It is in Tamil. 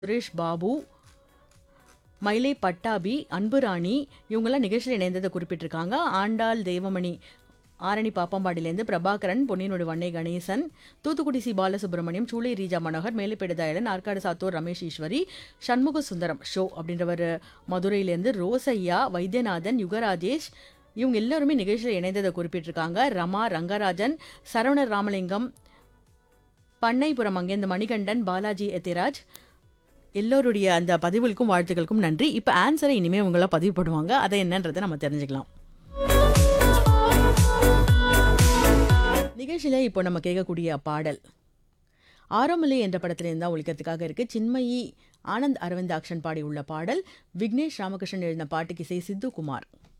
சுரேஷ் பாபு மயிலை பட்டாபி அன்புராணி இவங்கெல்லாம் நிகழ்ச்சியில் இணைந்ததை குறிப்பிட்டிருக்காங்க ஆண்டாள் தேவமணி ஆரணி பாப்பம்பாடியிலேருந்து பிரபாகரன் பொன்னியினுடைய வண்ணை கணேசன் தூத்துக்குடி சி பாலசுப்ரமணியம் சூளை ரீஜா மனோகர் மேலைப்பேடு தயலன் ஆற்காடு சாத்தூர் ரமேஷ் ஈஸ்வரி சண்முக சுந்தரம் ஷோ அப்படின்றவர் மதுரையிலேருந்து ரோசையா வைத்தியநாதன் யுகராஜேஷ் இவங்க எல்லாருமே நிகழ்ச்சியில் இணைந்ததை குறிப்பிட்டிருக்காங்க ரமா ரங்கராஜன் சரவணர் ராமலிங்கம் பண்ணைபுரம் அங்கேருந்து மணிகண்டன் பாலாஜி எத்திராஜ் எல்லோருடைய அந்த பதிவுகளுக்கும் வாழ்த்துக்களுக்கும் நன்றி இப்போ ஆன்சரை இனிமேல் உங்களா பதிவு பண்ணுவாங்க அதை என்னன்றதை நம்ம தெரிஞ்சுக்கலாம் நிகழ்ச்சியில் இப்போ நம்ம கேட்கக்கூடிய பாடல் ஆரோமலை என்ற படத்திலிருந்து தான் ஒழிக்கிறதுக்காக இருக்கு சின்மயி ஆனந்த் அரவிந்த் ஆக்ஷன் பாடி உள்ள பாடல் விக்னேஷ் ராமகிருஷ்ணன் எழுதின பாட்டுக்கு இசை சித்து குமார்